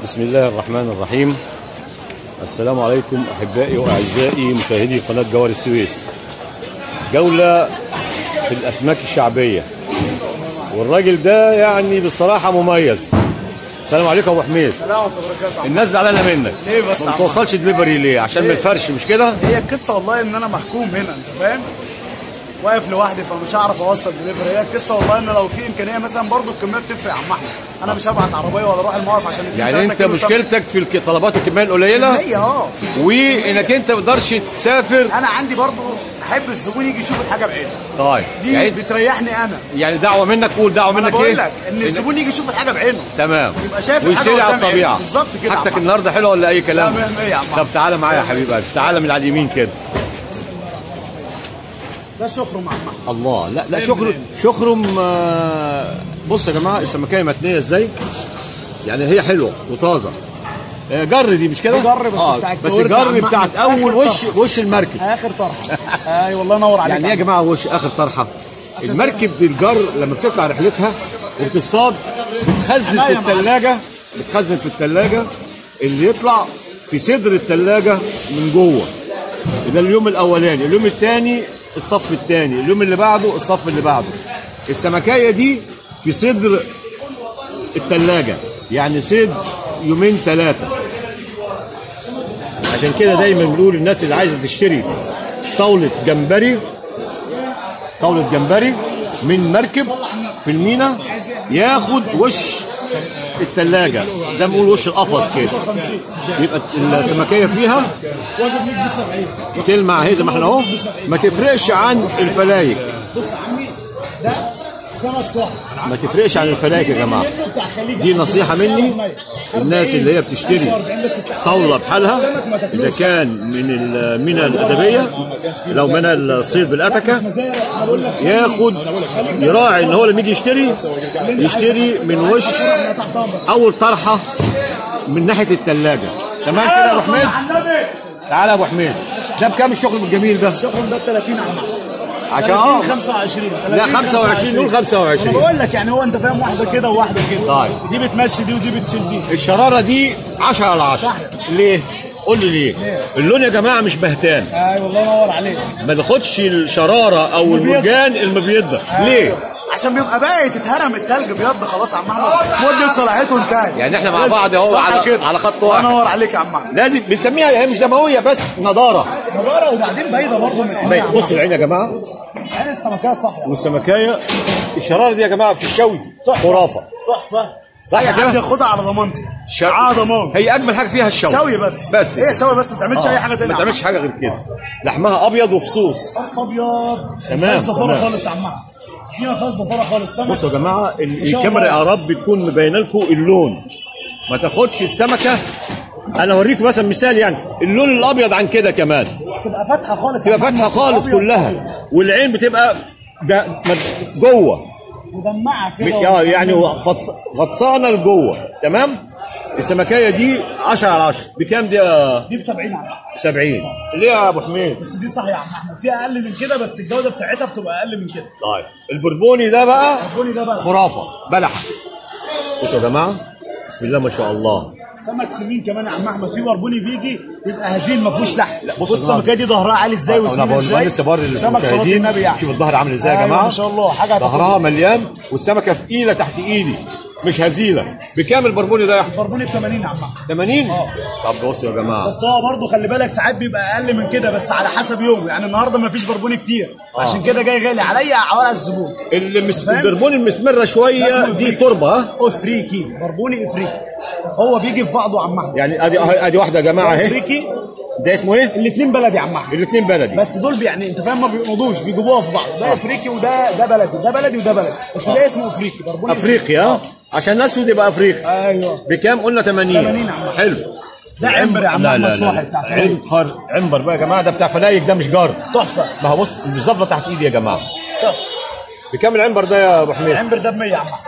بسم الله الرحمن الرحيم السلام عليكم احبائي واعزائي مشاهدي قناه جوهر السويس جوله في الاسماك الشعبيه والراجل ده يعني بصراحه مميز السلام عليكم يا ابو حميد لا وانت بركاته الناس زعلانه منك ليه بس يا ما عم توصلش دليفري ليه عشان من ليه؟ الفرش مش كده هي القصه والله ان انا محكوم هنا انت فاهم واقف لوحدي فمش هعرف اوصل دليفري هي القصه والله ان لو في امكانيه مثلا برضو الكميه بتفرق يا عم احمد انا مش هبعت عربيه ولا اروح الموقف عشان اتنين يعني تلاتة انت كيلو سمك. مشكلتك في الك- طلبات الكميه القليله هي اه وانك انت ما تقدرش تسافر انا عندي برضو احب الزبون يجي يشوف الحاجه بعينه طيب دي يعني, بتريحني انا يعني دعوه منك قول دعوه انا منك بقول ايه لك ان الزبون يجي يشوف الحاجه بعينه تمام يبقى شايف الحاجة ويشتري على قدام عينه. الطبيعه بالظبط كده يا حاجتك عم. النهارده حلوه ولا اي كلام لا، مية مية يا عم. طب تعالى معايا يا حبيب قلبي تعالى من على اليمين كده ده شكره مع عم الله لا لا فين شكر منين؟ شكرم آه، بص يا جماعه السمكيه متنيه ازاي يعني هي حلوه وطازه آه، جر دي مش كده دي جر بس بتاعت بس الورد يا عم جر بتاعت أحمد. اول آخر وش طرحة. وش المركب اخر طرحه اي والله ينور عليك يعني ايه يا جماعه وش اخر طرحه المركب بالجر لما بتطلع رحلتها وبتصطاد بتخزن في عينيا معاك. الثلاجه بتخزن في الثلاجه اللي يطلع في صدر الثلاجه من جوه ده اليوم الاولاني اليوم الثاني الصف الثاني اليوم اللي بعده الصف اللي بعده السمكايه دي في صدر الثلاجه يعني صيد يومين ثلاثه عشان كده دايما بنقول الناس اللي عايزه تشتري طاوله جمبري طاوله جمبري من مركب في المينا ياخد وش الثلاجه زي ما بنقول وش القفص كده 50 يبقى السمكيه فيها واجب ليك ب 70 تلمع اهي زي ما احنا اهو ما تفرقش عن الفلايك بص يا عمي ده سمك صاحي ما تفرقش عن الفلايك يا جماعه دي نصيحه مني الناس اللي هي بتشتري طاوله بحالها اذا كان من المينا الادبيه لو من الصيد بالاتكه ياخد يراعي ان هو لما يجي يشتري يشتري من وش اول طرحه من ناحيه الثلاجه تمام كده يا ابو حميد تعالى يا ابو حميد ده بكام الشغل الجميل ده الشغل ده 30 يا عم عشان اه 25 لا 25 نقول 25 انا بقول لك يعني هو انت فاهم واحده كده وواحده كده طيب. دي بتمشي دي ودي بتشيل دي الشراره دي 10 على 10 ليه؟ قول لي ليه؟ ليه؟ اللون يا جماعه مش بهتان اي والله ينور عليك ما تاخدش الشراره او المبيض. المرجان المبيضه ليه؟ عشان بيبقى باقي تتهرم التلج بيض خلاص يا عم احمد مده صلاحيته انتهت يعني احنا مع بعض اهو صح على- كده. على خط الله واحد. ينور عليك يا عم احمد لازم بنسميها هي مش دمويه بس نضاره نضاره وبعدين بايظه برضه من عينيها يا عم بص العين يا جماعه عين السمكيه صح والسمكايه الشراره دي يا جماعه في الشوي تحفة. خرافه تحفه صح اي كده؟ حد ياخدها على ضمانتي شر- على ضمان هي اجمل حاجه فيها الشوي شوي بس بس هي شوي بس ما بتعملش آه، اي حاجه تانية ما تعملش حاجه غير كده لحمها ابيض وفصوص فص ابيض تمام، ما فيهاش زفاره تمام. خالص يا عم احمد دي ما فيهاش زفاره خالص سمك بصوا يا جماعه ال- شاء الكاميرا الله. يا رب تكون مبينه لكم اللون ما تاخدش السمكه انا اوريكم مثلا مثال يعني اللون الابيض عن كده كمان تبقى فاتحه خالص يا تبقى عم فاتحه أحمد. خالص أبيض كلها خالص. والعين بتبقى ده مد- جوه مدمعه ب- كده اه يعني غطس- غطسانه لجوه تمام السمكيه دي 10 على 10 بكام دي يا دي ب 70 يا عم 70 ليه يا ابو حميد بس دي صح يا عم احمد في اقل من كده بس الجوده بتاعتها بتبقى اقل من كده طيب البربوني ده بقى البني ده بقى خرافه بلحه بصوا يا جماعه بسم الله ما شاء الله سمك سمين كمان يا عم احمد في بربوني بيجي بيبقى هزين ما فيهوش لحم بص بص يا جماعة. السمكيه دي ظهرها عالي ازاي انا وسمين بقول ازاي لسه بوري سمك صلاه للمشاهدين النبي يعني شوف الظهر عامل ازاي يا أيوة، جماعه ما شاء الله حاجه ظهرها مليان والسمكه ثقيله تحت ايدي مش هزيله بكام البربوني ده يا احمد بربوني ب 80 يا عم احمد 80 طب بصوا يا جماعه بس هو برضه خلي بالك ساعات بيبقى اقل من كده بس على حسب يوم يعني النهارده ما فيش بربوني كتير عشان كده جاي غالي عليا على الزبون اللي مس... فاهم؟ البربوني المسمره شويه اسمه دي إفريقي. تربه ها افريقي بربوني افريقي هو بيجي في بعضه يا عم احمد يعني ادي ادي واحده يا جماعه اهي افريقي ده اسمه ايه الاثنين بلدي يا عم احمد الاثنين بلدي بس دول يعني انت فاهم ما بيقنضوش بيجيبوها في بعض ده افريقي وده ده بلدي ده بلدي وده بلدي بس ده اسمه افريقي بربوني افريقي ها عشان الاسود يبقى افريقي ايوه بكام قلنا 80 80 يا عم. حلو ده عنبر يا عم لا، لا، احمد لا. صاحب بتاع فلايك عنبر عنبر بقى يا جماعه ده بتاع فلايك ده مش جار تحفه ما هو بص بالظبط تحت ايدي يا جماعه تحفه بكام العنبر ده يا ابو حميد العنبر ده ب 100 يا عم احمد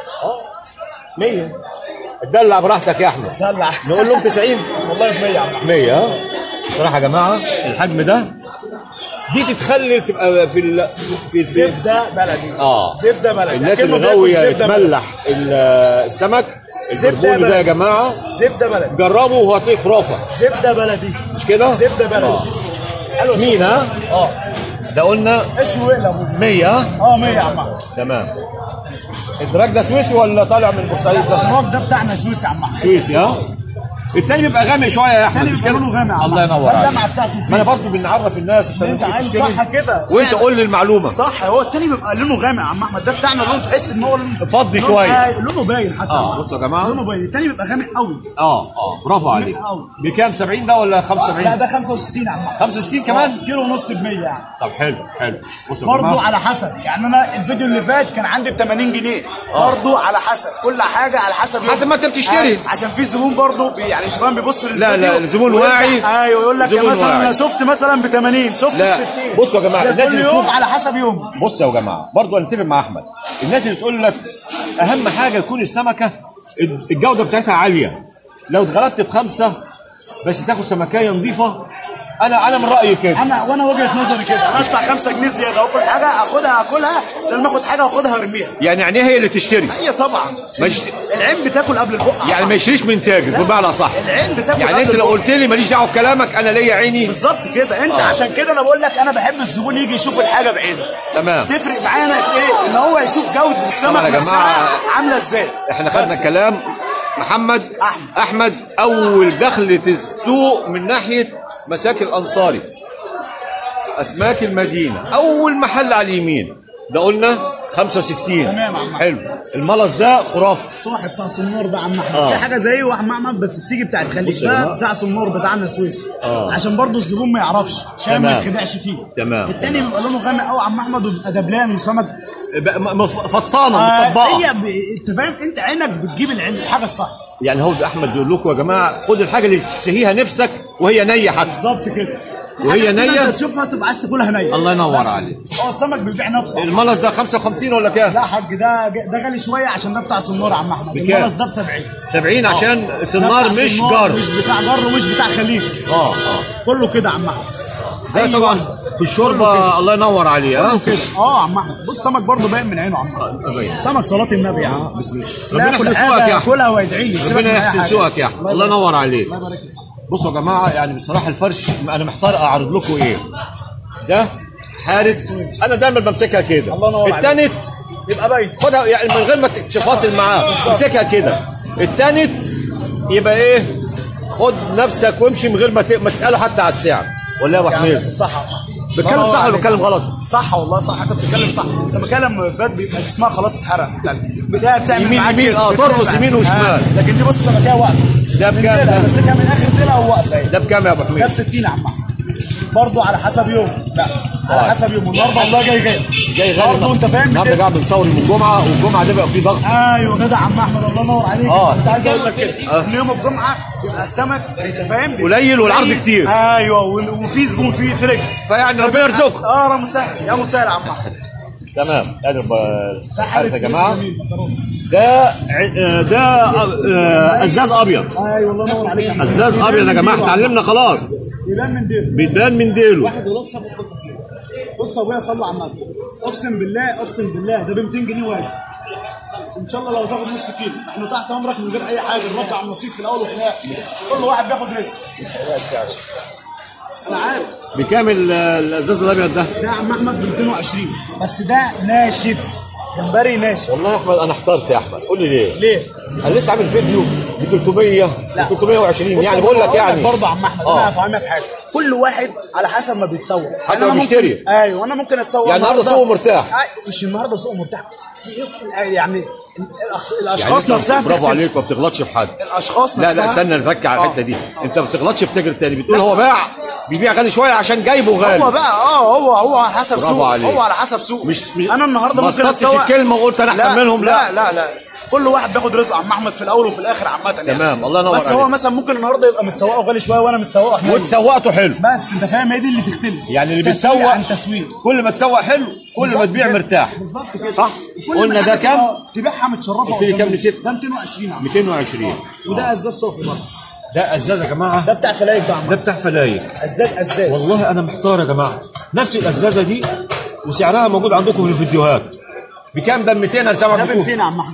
100 اتدلع براحتك يا احمد دلع نقول لهم 90 والله ب 100 يا عم احمد 100 ها بصراحه يا جماعه الحجم ده دي تتخلي تبقى في ال... في الزيت زبده بلدي اه زبده بلدي الناس أكنه اللي بياكل غاويه زبدة بلدي. تملح ال- السمك زبده البربوني ده يا بلدي جماعه زبده بلدي جربوا وهتلاقيه خرافه زبده بلدي مش كده؟ زبده بلدي آه. حلو سمين ها؟ اه ده قلنا اشوي وقلة 100 ها؟ اه 100 يا عم احمد تمام الدراج ده سويسي ولا طالع من بورسعيد ده؟ الراك ده بتاعنا سويسي يا عم احمد سويسي ها؟ التاني بيبقى غامق شويه يا احمد التاني مش بيبقى كده؟ لونه غامق يا عم الله أحمد. ينور ده عليك اللمعة بتاعته فيه. ما انا برضه بنعرف الناس عشان انت انت عايز تشتري. صح كده وانت فعلا. قول لي المعلومه صح هو التاني بيبقى لونه غامق يا عم احمد ده بتاعنا لونه تحس ان هو لونه فضي لونه- شوية. آه، لونه باين حتى اه بصوا يا جماعه لونه باين التاني بيبقى غامق قوي اه اه برافو عليك أوي. بكام 70 ده ولا لا 75 ده 65 يا عم احمد 65 كمان آه، كيلو ونص ب 100 يعني طب حلو حلو بصوا يا برضه جماعه على حسب يعني انا الفيديو اللي فات كان عندي ب 80 جنيه برضه على حسب كل حاجه على حسب يوم. حسب ما أنت بتشتري. آه، عشان في زبون برضه بي- يعني كمان بيبص لا، للفيديو الزبون ويرجع- واعي. ايوه يقول لك يا زبون مثلا واعي. انا شفت مثلا ب 80 شفت ب لا. 60 بصوا يا جماعة، ده الناس كل اللي يوم تشوف- على حسب يوم بص يا جماعه برضه انا اتفق مع احمد الناس اللي تقول لك اهم حاجه يكون السمكه الجوده بتاعتها عاليه لو اتغلبت بخمسه بس تاخد سمكيه نظيفه انا انا من رايي كده انا وانا وجهه نظري كده انا ادفع 5 جنيه زياده واكل حاجه اخدها اكلها لما اخد حاجه واخدها ارميها يعني عينيها هي اللي تشتري هي طبعا مش- العين بتاكل قبل البق يعني ما يشتريش من تاجر بمعنى صح العين بتاكل يعني قبل انت لو البق. قلت لي ماليش دعوه بكلامك انا ليا عيني بالظبط كده انت آه. عشان كده انا بقول لك انا بحب الزبون يجي يشوف الحاجه بعينه تمام. تفرق معايا انا في ايه ان هو يشوف جوده السمك طبعا يا نفسها جماعة، عامله ازاي احنا خدنا بس. كلام محمد أحمد. احمد اول دخلة السوق من ناحيه مساكن الانصاري اسماك المدينه اول محل على اليمين ده قلنا 65 تمام يا عم. حلو الملص ده خرافه صاحب بتاع سنور ده عم احمد آه. في حاجه زيه وعم احمد بس بتيجي بتاعت خليج بص يا ده جماعة. بتاع سنور بتاعنا سويسي آه. عشان برضو الزبون ما يعرفش عشان ما تمام. يتخدعش فيه تمام. التاني بيبقى لونه غامق قوي عم احمد وبيبقى دبلان وسمك بقى م- م- فطسانه آه مطبقه هي ب... انت فاهم انت عينك بتجيب العين الحاجه الصح يعني هو احمد بيقول لكم يا جماعه خد الحاجه اللي تشتهيها نفسك وهي نيه حتى بالظبط كده وهي حاجات كده نية؟ انت تشوفها تبقى عايز تاكلها نيه الله ينور بس عليك. هو السمك بيبيع نفسه الملص ده 55 ولا كام لا حاج ده ده غالي شويه عشان ده بتاع سنور يا عم احمد بكام؟ الملص ده ب 70 70 عشان ده سنار بتاع مش سنار، جر مش بتاع جر ومش بتاع خليج اه اه كله كده يا عم احمد ده أي طبعا واحدة. في الشوربه الله ينور عليه ها كله كده اه يا عم احمد بص سمك برضه باين من عينه يا عم أحمد. باين. سمك صلاه النبي يا عم بسم الله لا ربنا ياكل يحسن حاجة سوقك يا احمد ياكلها ويدعي لي سيبك من ربنا أي يحسن حاجة. سوقك يا احمد الله ينور عليك الله يبارك فيك بصوا يا جماعه يعني بصراحه الفرش انا محتار اعرض لكم ايه ده حارس انا دايما بمسكها كده الله ينور عليك. التانت يبقى باين خدها يعني من غير ما تفاصل معاه امسكها كده التانت يبقى ايه خد نفسك وامشي من غير ما ت- ما تساله حتى على السعر ولا يا ابو حميد صح يا عم. بتكلم الله صح ولا عليك. بتكلم غلط؟ صح والله صح انت بتتكلم صح السمكه لما بتبات بيبقى جسمها خلاص اتحرق ده بتعمل يمين معاك يمين، كده. اه، بتعمل ترقص معاك. يمين وشمال. آه، لكن دي بص السمكيه واقفه ده من بكام ديلها، ده؟ ماسكها من اخر ديلها وواقفه اهي. ده بكام يا ابو ده حميد؟ ب 60 يا عم احمد برضه على حسب يوم لا على آه. حسب يوم النهارده والله جاي جاي جاي غالي برضه انت فاهم النهارده كده؟ قاعد بنصور من الجمعه والجمعه ده بقى فيه ضغط ايوه جدع عم احمد الله ينور عليك آه. كنت عايز اقول لك كده آه. ان يوم الجمعه يبقى السمك انت فاهم قليل والعرض قليل. كتير. ايوه وال- وفي زبون فيه فرق فيعني ربنا يرزقكم اه يا مسهل يا مسهل يا عم احمد تمام ادي ب- ده عارف حاله يا جماعه سويسي جميل، مكرونة. ده ع- آه، ده آه، ازاز ابيض ايوه الله ينور عليك يا عم. ازاز بيبان ابيض يا من جماعه ديله. اتعلمنا خلاص يبان من ديله بيبان من ديله بص يا ابويا صلوا على النبي اقسم بالله اقسم بالله ده ب 200 جنيه واجب ان شاء الله لو تاخد نص كيلو احنا تحت امرك من غير اي حاجه نرجع النصيب في الاول وفي الاخر كل واحد بياخد رزق انا عارف بكام ال- الازاز الابيض ده؟ ده يا عم احمد ب 220 بس ده ناشف جمبري ناشف والله يا احمد انا احترت يا احمد قول لي ليه؟ ليه؟ انا لسه عامل فيديو ب 300 ب 320 بص يعني أنا بقول لك يعني برضه يا عم احمد آه. انا هفهمك حاجه كل واحد على حسب ما بيتسوق حسب يعني ما أنا بيشتري. ممكن- ايوه انا ممكن اتسوق يعني النهارده النهاردة- سوقه مرتاح. آه، مش النهارده سوق مرتاح يعني الأخ- يعني الاشخاص أنت نفسها برافو بتختلف. عليك ما بتغلطش في حد الاشخاص لا نفسها لا استنى نفك على الحته آه. دي انت ما بتغلطش في تاجر تاني بتقول هو باع بيبيع غالي شويه عشان جايبه هو غالي بقى اه هو هو على حسب برافو سوق عليك. هو على حسب سوق مش- مش- انا النهارده ما ممكن اصطدتش اتسوق الكلمة وقلت أنا أحسن لا، منهم، لا لا. لا لا كل واحد بياخد رزق عم احمد في الاول وفي الاخر عامه يعني تمام، الله ينور بس هو عليك. مثلا ممكن النهارده يبقى متسوقه غالي شويه وانا متسوقه حلو وتسوقته حلو بس انت فاهم هي دي اللي تختلف يعني اللي تسويق بيتسوق عن تسويق كل ما تسوق حلو كل ما بالظبط تبيع كده. مرتاح بالظبط كده صح كل قلنا ما ده حاجة كام تبقى- تبيعها متشرفه قلت لي قدام كام الناس. نسيت؟ ده 220 عم 220 وده ازاز صافي برضه ده ازاز يا جماعه ده بتاع فلايك بقى عم ده بتاع فلايك ازاز ازاز والله انا محتار يا جماعه نفس الازازه دي وسعرها موجود عندكم في الفيديوهات بكام ده 200 انا سامع ده ب بتقول 200 يا عم احمد أيوة.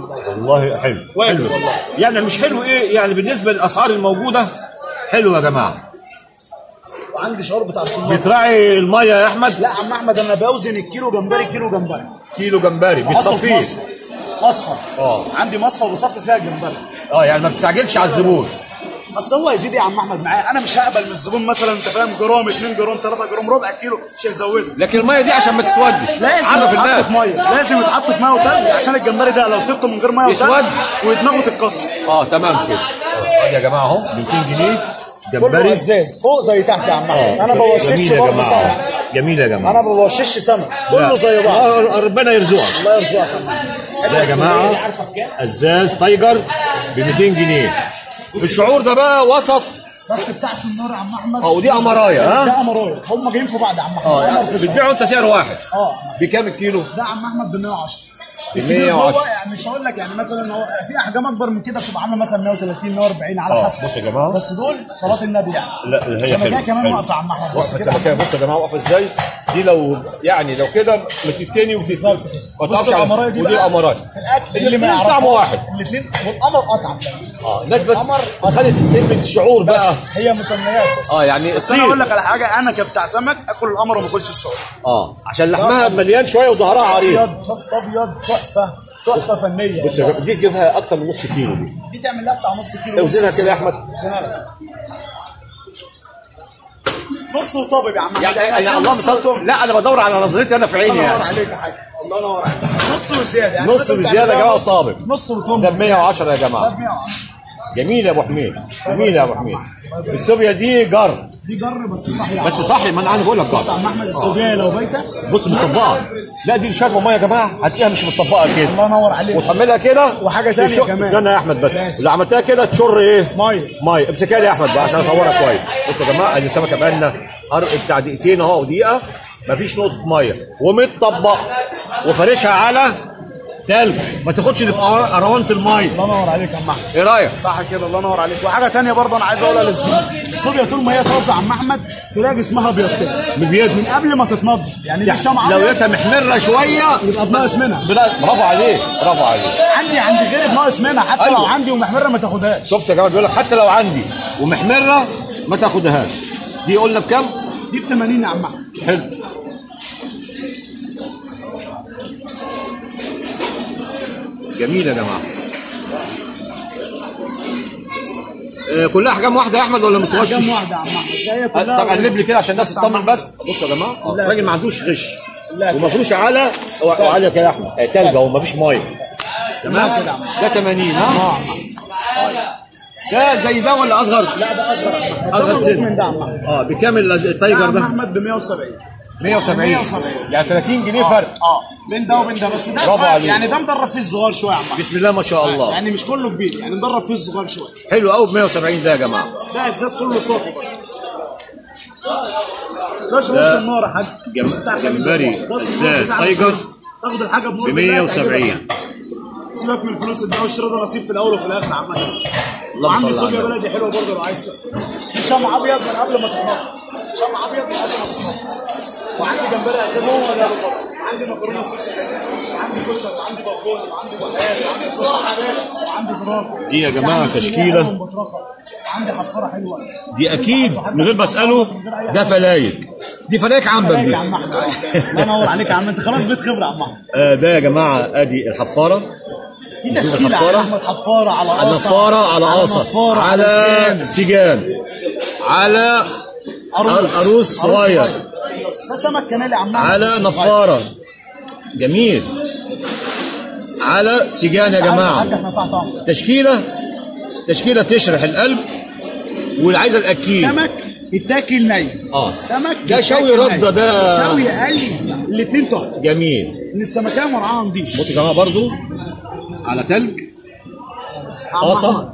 والله حلو واجب حلو. والله. يعني مش حلو ايه يعني بالنسبه للاسعار الموجوده حلو يا جماعه وعندي شعور بتاع الصناعه بتراعي الميه يا احمد لا يا عم احمد انا بوزن الكيلو جمبري كيلو جمبري كيلو جمبري بحطه في بتصفيه مصفى مصفى اه. عندي مصفى بصفي فيها الجمبري اه يعني ما بتستعجلش على الزبون اصل هو يزيد يا عم احمد معايا انا مش هقبل من الزبون مثلا انت فاهم جرام 2 جرام 3 جرام ربع كيلو مش هيزودني لكن الميه دي عشان ما تسودش لازم عرف يتحط الناس في ميه لازم يتحط في ميه وتلج عشان الجمبري ده لو سبته من غير ميه يسود. وتلج ودماغه تتكسر اه تمام كده اه يا جماعه اهو ب 200 جنيه كله جمبري ازاز فوق زي تحت يا عم احمد انا جميل بوشش يا برضه جماعه سمك جميل يا جماعه انا ما بوشش سمك كله زي بعض آه، ربنا يرزقك الله يرزقك يا عم أحمد. ده يا جماعه ازاز تايجر ب 200 جنيه الشعور ده بقى وسط بس بتاع سنور يا عم احمد اه، ودي أمراية، ها؟ ده امرايه هم جايين في بعض يا عم احمد اه أمر يعني في شعر. بتبيعه انت سعر واحد اه بكام الكيلو؟ ده يا عم احمد ب 110 ب الكبير 110. هو يعني مش هقول لك يعني مثلا هو في احجام اكبر من كده بتبقى عامله مثلا 130 140 على اه، حسب بص يا جماعة. بس دول صلاه النبي يعني لا هي السمكية حلوه كمان حلوة. واقفه يا عم احمد بص واقفه كده السمكيه بص يا جماعه واقفه ازاي؟ دي لو يعني لو كده بتتني بالظبط وتتني كده ما بص تعرفش على- القمرايه دي ودي بقى القمرايه في الاكل اللي ما الاتنين يعرفهاش طعم واحد. الاثنين والقمر قطعه اه الناس بس قمر. خدت كلمه شعور بس بقى هي مسميات بس اه يعني بس انا الصيد. اقول لك على حاجه انا كبتاع سمك اكل القمر وما اكلش الشعور اه عشان لحمها مليان شويه وظهرها عريض ابيض فص ابيض تحفه تحفه فنيه بص يا جماعة، دي تجيبها اكتر من نص كيلو دي دي تعمل لها بتاع نص كيلو اوزنها كده يا احمد اوزنها لك نص وطابب يا عم يعني عشان يعني الله نص مصر... وطابب. لا انا بدور على نظرتي انا في عيني الله ينور يعني عليك يا حاج الله ينور عليك نص وزياده يعني نص مثلا وزيادة يا تعمل جماعة لها نص- طابق. نص وطم ده ب 110 يا ده جماعه ب 110 جميل يا ابو حميد جميل يا ابو حميد السوبيا دي جر دي جر بس صحي بس صحي ما انا بقول لك بص يا عم جر احمد السوبيا لو بايته بص مطبقه لا دي شربه ميه يا جماعه هتلاقيها مش مطبقه كده الله ينور عليك وتحملها كده وحاجة تانية تشق- كمان. استنى يا احمد بس ماشي. اللي عملتها كده تشر ايه ميه ميه امسكها لي يا احمد بقى عشان اصورها كويس بصوا يا جماعه ادي السمكه بقى لنا حرق بتاع دقيقتين اهو ودقيقه مفيش نقطه ميه ومتطبقه وفارشها على تلج ما تاخدش اللي في قروانه الميه الله ينور عليك يا عم احمد ايه رايك؟ صح كده الله ينور عليك وحاجه تانية برضه انا عايز اقولها للزبون الصوبيا طول ما هي طازه يا عم احمد تلاقي جسمها ابيض كده بجد من قبل ما تتنضف يعني دي الشمعه لو أبيض، لقيتها محمره شويه يبقى بناقص منها بلا- برافو عليك برافو عليك عندي عندي غير بناقص منها حتى أيوة. لو عندي ومحمره ما تاخدهاش شفت يا جماعه بيقول لك حتى لو عندي ومحمره ما تاخدهاش دي قلنا بكام؟ دي ب 80 يا عم احمد حلو جميل يا جماعه آه، كلها احجام واحده يا احمد ولا متوشش؟ حجم واحده يا عم احمد ده هي كلها طب قلب لي كده عشان الناس بس يا عم تطمن بس بصوا يا جماعه آه، لا. الراجل ما عندوش غش لا. ومفروش على وعلى كده يا احمد آه، تلج اهو مفيش ميه تمام لا كده يا عم. ده 80 ها اه ده زي ده ولا اصغر؟ لا ده اصغر يا عم احمد اصغر ده موجود سن من ده يا عم احمد اه بكام ال- ده يا التايجر عم ده؟ احمد ب 170 170 170. يعني 30 جنيه فرق اه بين ده وبين ده بس ده برافو صغير. عليك. يعني ده مدرب فيه الصغار شويه يا عم احمد بسم الله ما شاء الله يعني مش كله كبير يعني مدرب فيه الصغار شويه حلو قوي ب 170 ده يا جماعه ده ازاز كله صافي باشا بص ده النار يا حاج جم- بتاع خليج جمبري النار. بص ازاز النار بتاع تايجر الفلوس. تاخد الحاجه بنور ب بالله 170 تعجبك. سيبك من الفلوس الدواء والشراء ده نصيب في الاول وفي الاخر يا عم أحمد. اللهم وعندي صل على صوبيا النبي. بلدي حلوه برضه لو عايز في شمع ابيض من قبل ما تتنضف شمع ابيض من قبل ما تتنضف وعندي جمبري اساسي عندي مكرونه صوص عندي كشري وعندي بقول وعندي بقال وعندي صراحه يا باشا وعندي فراخ دي يا جماعة وعندي تشكيلة. فيليه ومبطرخة. وعندي حفاره حلوه دي اكيد من غير ما اساله ده فلايك دي فلايك عنبر فلايك دي يا عم احمد الله ينور عليك يا عم انت خلاص بيت خبره يا عم احمد آه ده يا جماعه ادي الحفاره دي نشوف تشكيله الحفارة. على احمد حفاره على قاصه النفاره على قاصه نفاره على سجان. سجان على عروس عروس صغير ده سمك كنالي يا عم أحمد. على نفاره جميل على سجان يا عايز جماعه حاجة احنا تحت امر تشكيله تشكيله تشرح القلب واللي عايزه الاكيل سمك يتاكل ني اه سمك ده شوي يتاكل ردة ني. ده. شوي قلي الاثنين تحفه جميل ان السمكيه مرعاها نضيف بصوا يا جماعه برضو على تلج قاصه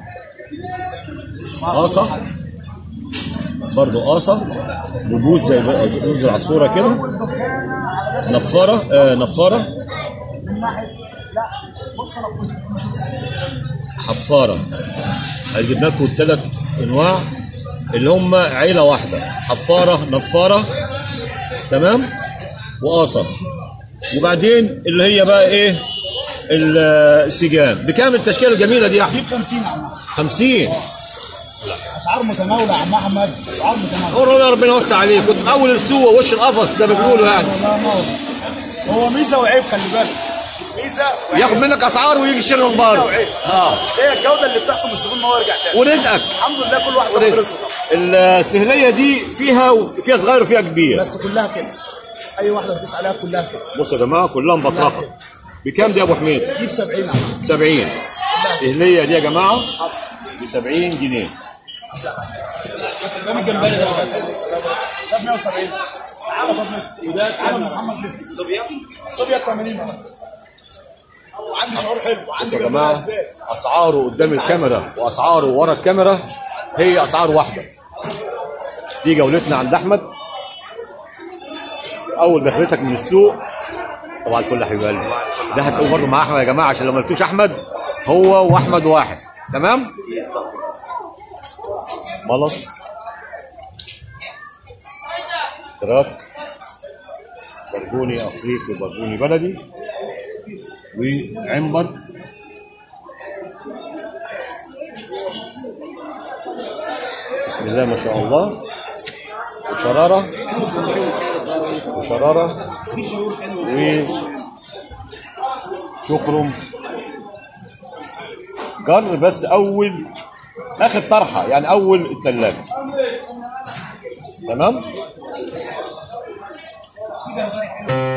قاصه برضو قاصه ببوز زي بوز العصفوره كده نفاره آه نفاره من ناحيه لا بص انا بص. حفاره هجيب لكم الثلاث انواع اللي هم عيله واحده حفاره نفاره تمام وقاصه وبعدين اللي هي بقى ايه ال- السجام بكام التشكيله الجميله دي يا احمد جيب 50 يا عم 50 اسعار متناوله يا عم احمد اسعار متناوله والله ربنا يوسع عليك كنت في اول السوق وش القفص زي ما بيقولوا يعني الله ينور هو ميزه وعيب خلي بالك ميزه وعيب ياخد منك اسعار ويجي يشتري من ميزه بره وعيب اه بس هي الجوده اللي بتحكم الزبون ان هو يرجع تاني ورزقك الحمد لله كل واحد بياخد ورزق رزقه طبعا السهليه دي فيها فيها صغير وفيها كبير بس كلها كده اي واحده تدوس عليها كلها كده بصوا يا جماعه كلها مبطرخه بكام دي يا ابو حميد جيب 70 يا عم 70 السهليه دي يا جماعه ب 70 جنيه قدام الجمبري ده ده ب 170 تعالى بابا وده تعالى محمد لطفي الصوبيا الصوبيا ب 80 بس وعندي شعور حلو وعندي بصوا يا جمبري جماعه اساس اسعاره قدام الكاميرا واسعاره ورا الكاميرا هي اسعار واحده دي جولتنا عند احمد اول دخلتك من السوق صباح الفل يا حبيب قلبي ده هتقول برضه مع احمد يا جماعه عشان لو ما لقيتوش احمد هو واحمد واحد تمام ملص تراك برجوني افريقي وبرجوني بلدي وعنبر بسم الله ما شاء الله وشرارة وشرارة وشكرم جر بس أول آخر طرحة يعني أول الثلاجة تمام